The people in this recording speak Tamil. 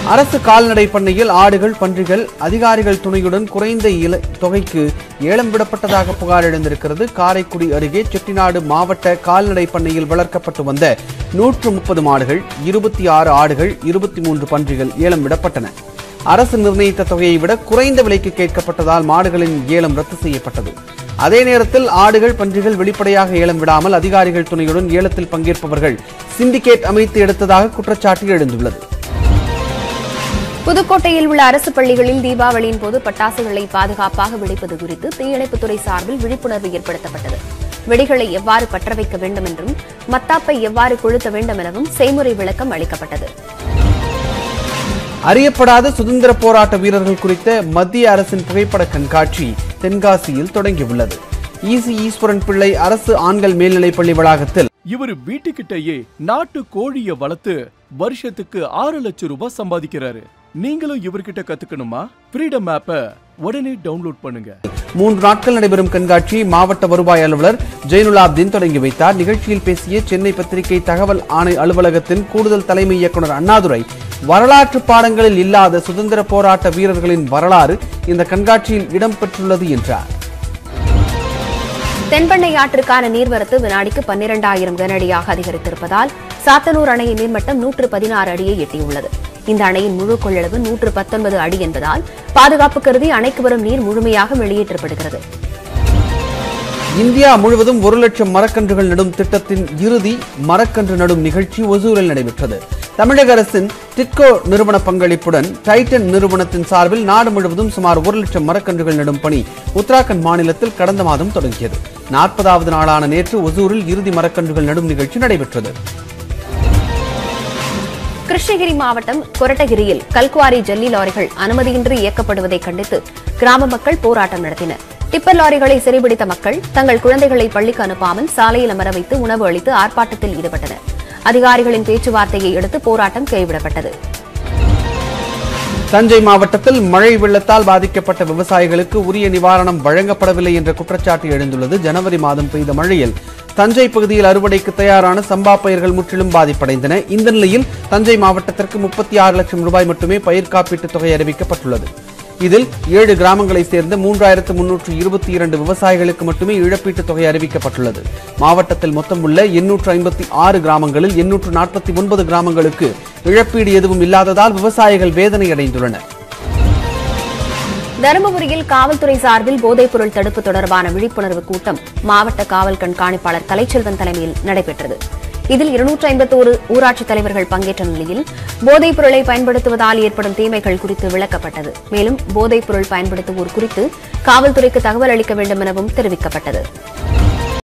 அரசு கால்நடை பண்ணையில் ஆடுகள் பன்றிகள் அதிகாரிகள் துணையுடன் குறைந்த இல தொகைக்கு ஏலம் விடப்பட்டதாக புகார் எழுந்திருக்கிறது காரைக்குடி அருகே செட்டிநாடு மாவட்ட கால்நடை பண்ணையில் வளர்க்கப்பட்டு வந்த நூற்று முப்பது மாடுகள் இருபத்தி ஆறு ஆடுகள் இருபத்தி மூன்று பன்றிகள் ஏலம் விடப்பட்டன அரசு நிர்ணயித்த தொகையை விட குறைந்த விலைக்கு கேட்கப்பட்டதால் மாடுகளின் ஏலம் ரத்து செய்யப்பட்டது அதே நேரத்தில் ஆடுகள் பன்றிகள் வெளிப்படையாக ஏலம் விடாமல் அதிகாரிகள் துணையுடன் ஏலத்தில் பங்கேற்பவர்கள் சிண்டிகேட் அமைத்து எடுத்ததாக குற்றச்சாட்டு எழுந்துள்ளது புதுக்கோட்டையில் உள்ள அரசு பள்ளிகளில் தீபாவளியின் போது பட்டாசுகளை பாதுகாப்பாக வெடிப்பது குறித்து தீயணைப்புத்துறை சார்பில் விழிப்புணர்வு ஏற்படுத்தப்பட்டது வெடிகளை எவ்வாறு பற்ற வைக்க வேண்டும் என்றும் மத்தாப்பை எவ்வாறு கொளுத்த வேண்டும் எனவும் செய்முறை விளக்கம் அளிக்கப்பட்டது அறியப்படாத சுதந்திர போராட்ட வீரர்கள் குறித்த மத்திய அரசின் புகைப்பட கண்காட்சி தென்காசியில் தொடங்கியுள்ளது ஈசி ஈஸ்வரன் பிள்ளை அரசு ஆண்கள் மேல்நிலைப் பள்ளி வளாகத்தில் இவர் வீட்டுக்கிட்டயே நாட்டு கோழிய வளர்த்து வருஷத்துக்கு ஆறு லட்சம் ரூபாய் சம்பாதிக்கிறாரு நீங்களும் இவர்கிட்ட கத்துக்கணுமா ஃப்ரீடம் ஆப்ப உடனே டவுன்லோட் பண்ணுங்க மூன்று நாட்கள் நடைபெறும் கண்காட்சி மாவட்ட வருவாய் அலுவலர் ஜெயினுலாப்தீன் தொடங்கி வைத்தார் நிகழ்ச்சியில் பேசிய சென்னை பத்திரிகை தகவல் ஆணை அலுவலகத்தின் கூடுதல் தலைமை இயக்குனர் அண்ணாதுரை வரலாற்று பாடங்களில் இல்லாத சுதந்திர போராட்ட வீரர்களின் வரலாறு இந்த கண்காட்சியில் இடம்பெற்றுள்ளது என்றார் தென்பெண்ணை ஆற்றுக்கான நீர்வரத்து வினாடிக்கு பன்னிரண்டாயிரம் கனஅடியாக அதிகரித்திருப்பதால் சாத்தனூர் அணையின் நீர்மட்டம் நூற்று பதினாறு அடியை எட்டியுள்ளது இந்த அணையின் முழு கொள்ளளவு நூற்று பத்தொன்பது அடி என்பதால் பாதுகாப்பு கருதி அணைக்கு வரும் நீர் முழுமையாக வெளியேற்றப்படுகிறது இந்தியா முழுவதும் ஒரு லட்சம் மரக்கன்றுகள் நடும் திட்டத்தின் இறுதி மரக்கன்று நடும் நிகழ்ச்சி ஒசூரில் நடைபெற்றது தமிழக அரசின் டிட்கோ நிறுவன பங்களிப்புடன் டைட்டன் நிறுவனத்தின் சார்பில் நாடு முழுவதும் சுமார் ஒரு லட்சம் மரக்கன்றுகள் நடும் பணி உத்தராகண்ட் மாநிலத்தில் கடந்த மாதம் தொடங்கியது நாற்பதாவது நாளான நேற்று ஒசூரில் இறுதி மரக்கன்றுகள் நடும் நிகழ்ச்சி நடைபெற்றது கிருஷ்ணகிரி மாவட்டம் கொரட்டகிரியில் கல்குவாரி ஜல்லி லாரிகள் அனுமதியின்றி இயக்கப்படுவதை கண்டித்து கிராம மக்கள் போராட்டம் நடத்தினர் டிப்பர் லாரிகளை சிறைபிடித்த மக்கள் தங்கள் குழந்தைகளை பள்ளிக்கு அனுப்பாமல் சாலையில் அமர வைத்து உணவு அளித்து ஆர்ப்பாட்டத்தில் ஈடுபட்டனர் அதிகாரிகளின் பேச்சுவார்த்தையை அடுத்து போராட்டம் கைவிடப்பட்டது தஞ்சை மாவட்டத்தில் மழை வெள்ளத்தால் பாதிக்கப்பட்ட விவசாயிகளுக்கு உரிய நிவாரணம் வழங்கப்படவில்லை என்ற குற்றச்சாட்டு எழுந்துள்ளது ஜனவரி மாதம் பெய்த மழையில் தஞ்சை பகுதியில் அறுவடைக்கு தயாரான சம்பா பயிர்கள் முற்றிலும் பாதிப்படைந்தன இந்த நிலையில் தஞ்சை மாவட்டத்திற்கு முப்பத்தி ஆறு லட்சம் ரூபாய் மட்டுமே பயிர் காப்பீட்டுத் தொகை அறிவிக்கப்பட்டுள்ளது இதில் ஏழு கிராமங்களைச் சேர்ந்த மூன்றாயிரத்து முன்னூற்று இருபத்தி இரண்டு விவசாயிகளுக்கு மட்டுமே இழப்பீட்டுத் தொகை அறிவிக்கப்பட்டுள்ளது மாவட்டத்தில் மொத்தம் உள்ள எண்ணூற்று ஐம்பத்தி ஆறு கிராமங்களில் எண்ணூற்று நாற்பத்தி ஒன்பது கிராமங்களுக்கு இழப்பீடு எதுவும் இல்லாததால் விவசாயிகள் வேதனை அடைந்துள்ளனர் தருமபுரியில் காவல்துறை சார்பில் போதைப்பொருள் தடுப்பு தொடர்பான விழிப்புணர்வு கூட்டம் மாவட்ட காவல் கண்காணிப்பாளர் கலைச்செல்வன் தலைமையில் நடைபெற்றது இதில் இருநூற்றி ஐம்பத்தோரு ஊராட்சித் தலைவர்கள் பங்கேற்ற நிலையில் போதைப் பொருளை பயன்படுத்துவதால் ஏற்படும் தீமைகள் குறித்து விளக்கப்பட்டது மேலும் போதைப் பொருள் பயன்படுத்துவோர் குறித்து காவல்துறைக்கு தகவல் அளிக்க வேண்டும் எனவும் தெரிவிக்கப்பட்டது